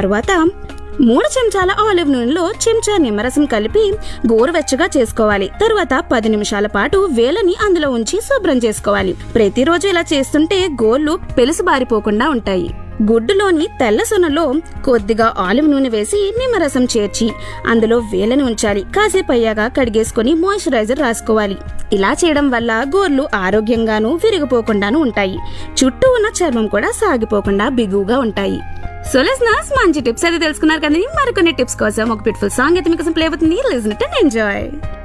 తర్వాత మూడు చెంచాల ఆలివ్ నూనెలో చెంచా నిమ్మరసం కలిపి గోరువెచ్చగా చేసుకోవాలి తరువాత పది నిమిషాల పాటు వేలని అందులో ఉంచి శుభ్రం చేసుకోవాలి ప్రతిరోజు ఇలా చేస్తుంటే గోర్లు పెలుసు బారిపోకుండా ఉంటాయి గుడ్డులోని తెల్ల సొనలో కొద్దిగా ఆలివ్ నూనె వేసి నిమ్మరసం చేర్చి అందులో వేలని ఉంచాలి కాసేపు అయ్యాక కడిగేసుకుని మాయిశ్చరైజర్ రాసుకోవాలి ఇలా చేయడం వల్ల గోర్లు ఆరోగ్యంగాను విరిగిపోకుండాను ఉంటాయి చుట్టూ ఉన్న చర్మం కూడా సాగిపోకుండా బిగువుగా ఉంటాయి సో లిజనర్స్ మంచి టిప్స్ అయితే తెలుసుకున్నారు కదండి మరికొన్ని టిప్స్ కోసం ఒక బ్యూటిఫుల్ సాంగ్ అయితే మీకోసం ప్లే అవుతుంది లిజన్ ఎంజాయ్